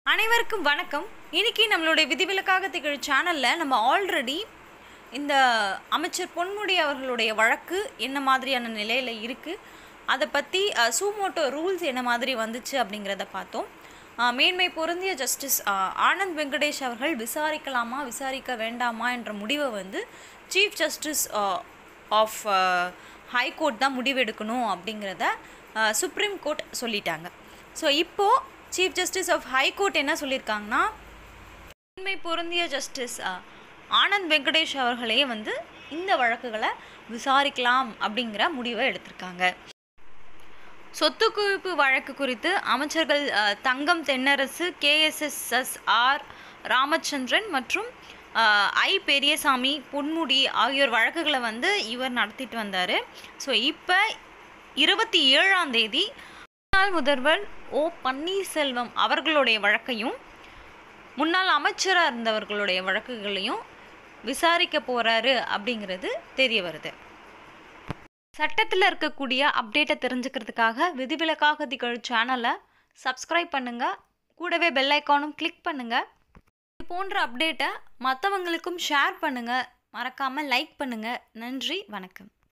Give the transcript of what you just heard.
அனைவருக்கும் வணக்கம் இன்னைக்கு நம்மளுடைய விதிவிலக்காக திகழ் சேனலில் நம்ம ஆல்ரெடி இந்த அமைச்சர் பொன்முடி அவர்களுடைய வழக்கு என்ன மாதிரியான நிலையில் இருக்குது அதை பற்றி சூமோட்டோ ரூல்ஸ் என்ன மாதிரி வந்துச்சு அப்படிங்கிறத பார்த்தோம் அஹ், மேன்மை பொருந்திய ஜஸ்டிஸ் அஹ், ஆனந்த் வெங்கடேஷ் அவர்கள் விசாரிக்கலாமா விசாரிக்க வேண்டாமா என்ற முடிவை வந்து சீஃப் ஜஸ்டிஸ் ஆஃப் ஹைகோர்ட் தான் முடிவெடுக்கணும் அப்படிங்கிறத சுப்ரீம் கோர்ட் சொல்லிட்டாங்க ஸோ இப்போது சீஃப் ஜஸ்டிஸ் ஆஃப் ஹைகோர்ட் என்ன சொல்லியிருக்காங்கன்னா உண்மை பொருந்திய ஜஸ்டிஸ் அஹ், ஆனந்த் வெங்கடேஷ் அவர்களே வந்து இந்த வழக்குகளை விசாரிக்கலாம் அப்படிங்கிற முடிவை எடுத்திருக்காங்க சொத்து குவிப்பு வழக்கு குறித்து அமைச்சர்கள் அஹ், தங்கம் தென்னரசு கேஎஸ்எஸ்எஸ் ஆர் ராமச்சந்திரன் மற்றும் அஹ், ஐ பெரியசாமி பொன்முடி ஆகியோர் வழக்குகளை வந்து இவர் நடத்திட்டு வந்தார் ஸோ இப்போ இருபத்தி ஏழாம் தேதி முன்னாள் முதல்வர் ஓ பன்னீர்செல்வம் அவர்களுடைய வழக்கையும் முன்னாள் அமைச்சராக இருந்தவர்களுடைய வழக்குகளையும் விசாரிக்க போகிறாரு அப்படிங்கிறது தெரிய வருது சட்டத்தில் இருக்கக்கூடிய அப்டேட்டை தெரிஞ்சுக்கிறதுக்காக விதிவிலக்காக திகழ் சேனலை சப்ஸ்கிரைப் பண்ணுங்கள் கூடவே பெல் ஐக்கானும் கிளிக் பண்ணுங்கள் இது போன்ற அப்டேட்டை மற்றவங்களுக்கும் ஷேர் பண்ணுங்கள் மறக்காமல் லைக் பண்ணுங்கள் நன்றி வணக்கம்